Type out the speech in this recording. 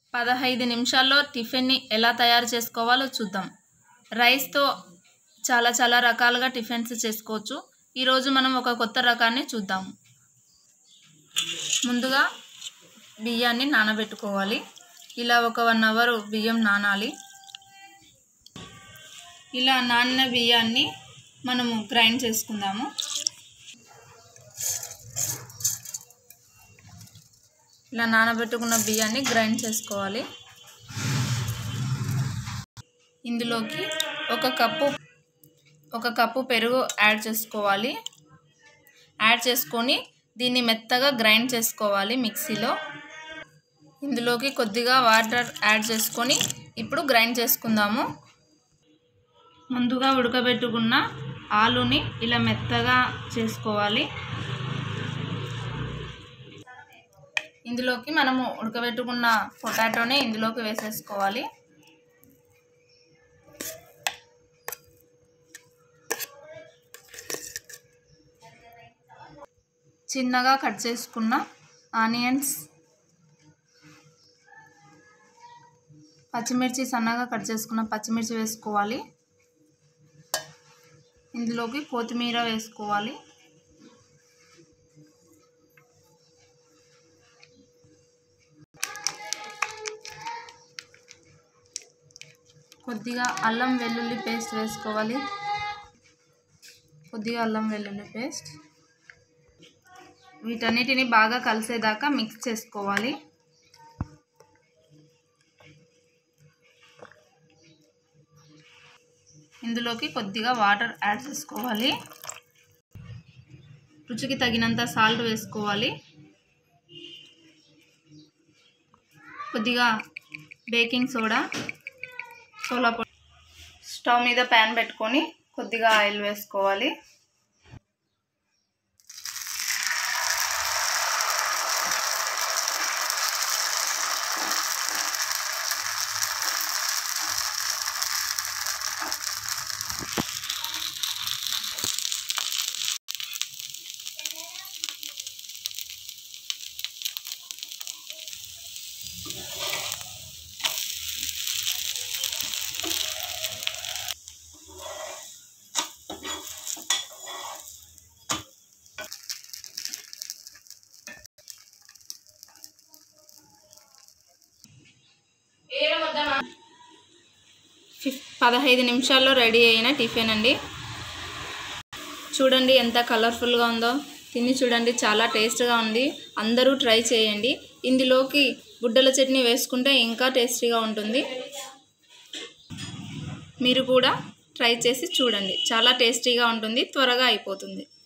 పదహైదు నిమిషాల్లో టిఫిన్ని ఎలా తయారు చేసుకోవాలో చూద్దాం రైస్తో చాలా చాలా రకాలుగా టిఫిన్స్ చేసుకోవచ్చు ఈరోజు మనం ఒక కొత్త రకాన్ని చూద్దాం ముందుగా బియ్యాన్ని నానబెట్టుకోవాలి ఇలా ఒక వన్ అవర్ బియ్యం నానాలి ఇలా నానిన బియ్యాన్ని మనము గ్రైండ్ చేసుకుందాము ఇలా నానబెట్టుకున్న బియ్యాన్ని గ్రైండ్ చేసుకోవాలి ఇందులోకి ఒక కప్పు ఒక కప్పు పెరుగు యాడ్ చేసుకోవాలి యాడ్ చేసుకొని దీన్ని మెత్తగా గ్రైండ్ చేసుకోవాలి మిక్సీలో ఇందులోకి కొద్దిగా వాటర్ యాడ్ చేసుకొని ఇప్పుడు గ్రైండ్ చేసుకుందాము ముందుగా ఉడకబెట్టుకున్న ఆలుని ఇలా మెత్తగా చేసుకోవాలి ఇందులోకి మనము ఉడకబెట్టుకున్న పొటాటోని ఇందులోకి వేసేసుకోవాలి చిన్నగా కట్ చేసుకున్న ఆనియన్స్ పచ్చిమిర్చి సన్నగా కట్ చేసుకున్న పచ్చిమిర్చి వేసుకోవాలి ఇందులోకి కొత్తిమీర వేసుకోవాలి కొద్దిగా అల్లం వెల్లుల్లి పేస్ట్ వేసుకోవాలి కొద్దిగా అల్లం వెల్లుల్లి పేస్ట్ వీటన్నిటిని బాగా కలిసేదాకా మిక్స్ చేసుకోవాలి ఇందులోకి కొద్దిగా వాటర్ యాడ్ చేసుకోవాలి రుచికి తగినంత సాల్ట్ వేసుకోవాలి కొద్దిగా బేకింగ్ సోడా సోలా పొడి స్టవ్ మీద ప్యాన్ పెట్టుకొని కొద్దిగా ఆయిల్ వేసుకోవాలి ఫిఫ్ పదహైదు నిమిషాల్లో రెడీ అయిన టిఫిన్ అండి చూడండి ఎంత కలర్ఫుల్గా ఉందో తిని చూడండి చాలా టేస్ట్గా ఉంది అందరూ ట్రై చేయండి ఇందులోకి బుడ్డల చట్నీ వేసుకుంటే ఇంకా టేస్టీగా ఉంటుంది మీరు కూడా ట్రై చేసి చూడండి చాలా టేస్టీగా ఉంటుంది త్వరగా అయిపోతుంది